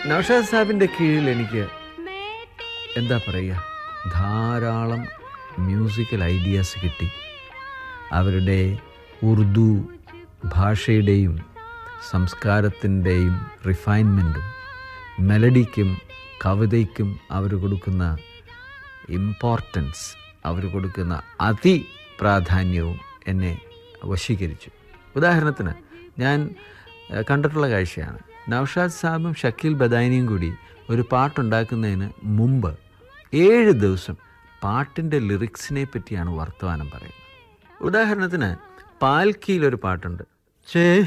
നൗഷാദ് സാഹിബിൻ്റെ കീഴിൽ എനിക്ക് എന്താ പറയുക ധാരാളം മ്യൂസിക്കൽ ഐഡിയാസ് കിട്ടി അവരുടെ ഉറുദു ഭാഷയുടെയും സംസ്കാരത്തിൻ്റെയും റിഫൈൻമെൻറ്റും മെലഡിക്കും കവിതയ്ക്കും അവർ കൊടുക്കുന്ന ഇമ്പോർട്ടൻസ് അവർ കൊടുക്കുന്ന അതി പ്രാധാന്യവും എന്നെ വശീകരിച്ചു ഉദാഹരണത്തിന് ഞാൻ ഏഹ്, കണ്ടിട്ടുള്ള കാഴ്ചയാണ് നൗഷാദ് സാബും ഷക്കീൽ ബദാനിയും കൂടി ഒരു പാട്ടുണ്ടാക്കുന്നതിന് മുമ്പ് ഏഴ് ദിവസം പാട്ടിൻ്റെ ലിറിക്സിനെ പറ്റിയാണ് വർത്തമാനം പറയുന്നത് ഉദാഹരണത്തിന് പാൽക്കിയിലൊരു പാട്ടുണ്ട് ചേ